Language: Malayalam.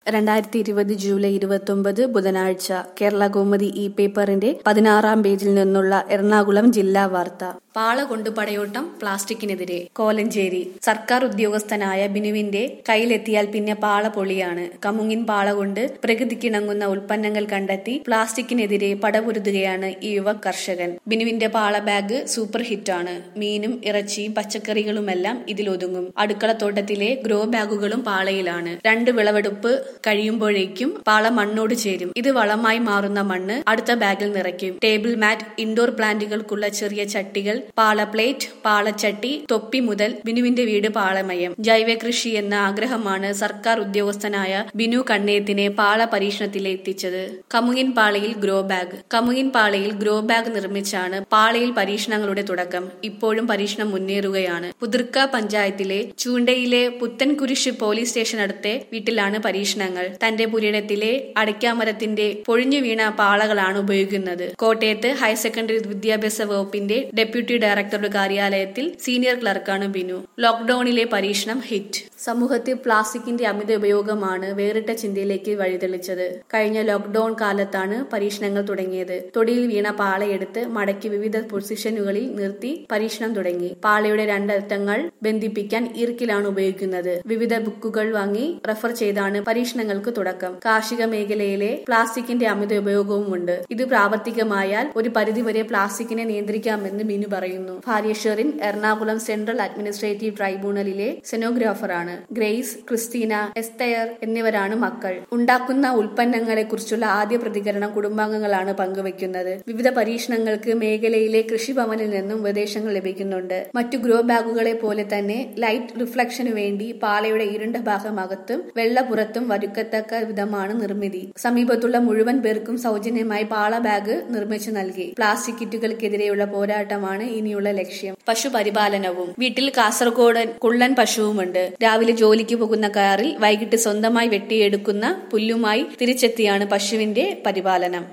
രണ്ടായിരത്തി ഇരുപത് ജൂലൈ ഇരുപത്തൊമ്പത് ബുധനാഴ്ച കേരള കൗമുദി ഇ പേപ്പറിന്റെ പതിനാറാം പേജിൽ നിന്നുള്ള എറണാകുളം ജില്ലാ വാർത്ത പാള കൊണ്ട് പടയോട്ടം പ്ലാസ്റ്റിക്കിനെതിരെ കോലഞ്ചേരി സർക്കാർ ഉദ്യോഗസ്ഥനായ ബിനുവിന്റെ കയ്യിലെത്തിയാൽ പിന്നെ പാള പൊളിയാണ് കമുങ്ങിൻ പാള കൊണ്ട് പ്രകൃതിക്കിണങ്ങുന്ന ഉൽപ്പന്നങ്ങൾ കണ്ടെത്തി പ്ലാസ്റ്റിക്കിനെതിരെ പടപൊരുതുകയാണ് ഈ യുവ കർഷകൻ ബിനുവിന്റെ പാള ബാഗ് സൂപ്പർ ഹിറ്റാണ് മീനും ഇറച്ചിയും പച്ചക്കറികളുമെല്ലാം ഇതിലൊതുങ്ങും അടുക്കളത്തോട്ടത്തിലെ ഗ്രോ ബാഗുകളും പാളയിലാണ് രണ്ട് വിളവെടുപ്പ് കഴിയുമ്പോഴേക്കും പാള മണ്ണോട് ചേരും ഇത് വളമായി മാറുന്ന മണ്ണ് അടുത്ത ബാഗിൽ നിറയ്ക്കും ടേബിൾ മാറ്റ് ഇൻഡോർ പ്ലാന്റുകൾക്കുള്ള ചെറിയ ചട്ടികൾ പാള പ്ലേറ്റ് പാളച്ചട്ടി തൊപ്പി മുതൽ ബിനുവിന്റെ വീട് പാളമയം ജൈവ കൃഷി എന്ന ആഗ്രഹമാണ് സർക്കാർ ഉദ്യോഗസ്ഥനായ ബിനു കണ്ണേത്തിനെ പാള പരീക്ഷണത്തിലെത്തിച്ചത് കമുങ്ങിൻ പാളയിൽ ഗ്രോ ബാഗ് കമുങ്ങിൻ പാളയിൽ ഗ്രോ ബാഗ് നിർമ്മിച്ചാണ് പാളയിൽ പരീക്ഷണങ്ങളുടെ തുടക്കം ഇപ്പോഴും പരീക്ഷണം മുന്നേറുകയാണ് പുതിർക്ക പഞ്ചായത്തിലെ ചൂണ്ടയിലെ പുത്തൻകുരിശ് പോലീസ് സ്റ്റേഷൻ അടുത്തെ വീട്ടിലാണ് പരീക്ഷണങ്ങൾ തന്റെ പുരയിടത്തിലെ അടയ്ക്കാമരത്തിന്റെ പൊഴിഞ്ഞു വീണ പാളകളാണ് ഉപയോഗിക്കുന്നത് കോട്ടയത്ത് ഹയർ സെക്കൻഡറി വിദ്യാഭ്യാസ വകുപ്പിന്റെ ഡെപ്യൂട്ടി ഡയറക്ടറുടെ കാര്യാലയത്തിൽ സീനിയർ ക്ലർക്കാണ് ബിനു ലോക്ഡൌണിലെ പരീക്ഷണം ഹിറ്റ് സമൂഹത്തിൽ പ്ലാസ്റ്റിക്കിന്റെ അമിത ഉപയോഗമാണ് വേറിട്ട ചിന്തയിലേക്ക് വഴിതെളിച്ചത് കഴിഞ്ഞ ലോക്ഡൌൺ കാലത്താണ് പരീക്ഷണങ്ങൾ തുടങ്ങിയത് തൊടിയിൽ വീണ പാളയെടുത്ത് മടക്കി വിവിധ പൊസിഷനുകളിൽ നിർത്തി പരീക്ഷണം തുടങ്ങി പാളയുടെ രണ്ടറ്റങ്ങൾ ബന്ധിപ്പിക്കാൻ ഈർക്കിലാണ് ഉപയോഗിക്കുന്നത് വിവിധ ബുക്കുകൾ വാങ്ങി റെഫർ ചെയ്താണ് പരീക്ഷണങ്ങൾക്ക് തുടക്കം കാർഷിക മേഖലയിലെ പ്ലാസ്റ്റിക്കിന്റെ അമിത ഉപയോഗവുമുണ്ട് ഇത് പ്രാവർത്തികമായാൽ ഒരു പരിധിവരെ പ്ലാസ്റ്റിക്കിനെ നിയന്ത്രിക്കാമെന്ന് ബിനു പറയുന്നു ഭാര്യ ഷെറിൻ എറണാകുളം സെൻട്രൽ അഡ്മിനിസ്ട്രേറ്റീവ് ട്രൈബ്യൂണലിലെ സെനോഗ്രാഫറാണ് ഗ്രേസ് ക്രിസ്റ്റീന എസ്തയർ എന്നിവരാണ് മക്കൾ ഉണ്ടാക്കുന്ന ഉൽപ്പന്നങ്ങളെ കുറിച്ചുള്ള ആദ്യ പ്രതികരണം കുടുംബാംഗങ്ങളാണ് പങ്കുവയ്ക്കുന്നത് വിവിധ പരീക്ഷണങ്ങൾക്ക് മേഖലയിലെ കൃഷിഭവനിൽ നിന്നും ഉപദേശങ്ങൾ ലഭിക്കുന്നുണ്ട് മറ്റു ഗ്രോ ബാഗുകളെ പോലെ തന്നെ ലൈറ്റ് റിഫ്ലക്ഷന് വേണ്ടി പാളയുടെ ഇരുണ്ട ഭാഗമകത്തും വെള്ള പുറത്തും വരുക്കത്തക്ക വിധമാണ് നിർമ്മിതി സമീപത്തുള്ള മുഴുവൻ പേർക്കും സൗജന്യമായി പാള ബാഗ് നിർമ്മിച്ചു നൽകി പ്ലാസ്റ്റിക് കിറ്റുകൾക്കെതിരെയുള്ള പോരാട്ടമാണ് ഇനിയുള്ള ലക്ഷ്യം പശുപരിപാലനവും വീട്ടിൽ കാസർഗോഡ് കുള്ളൻ പശുവുമുണ്ട് രാവിലെ ജോലിക്ക് പോകുന്ന കാറിൽ വൈകിട്ട് സ്വന്തമായി വെട്ടിയെടുക്കുന്ന പുല്ലുമായി തിരിച്ചെത്തിയാണ് പശുവിന്റെ പരിപാലനം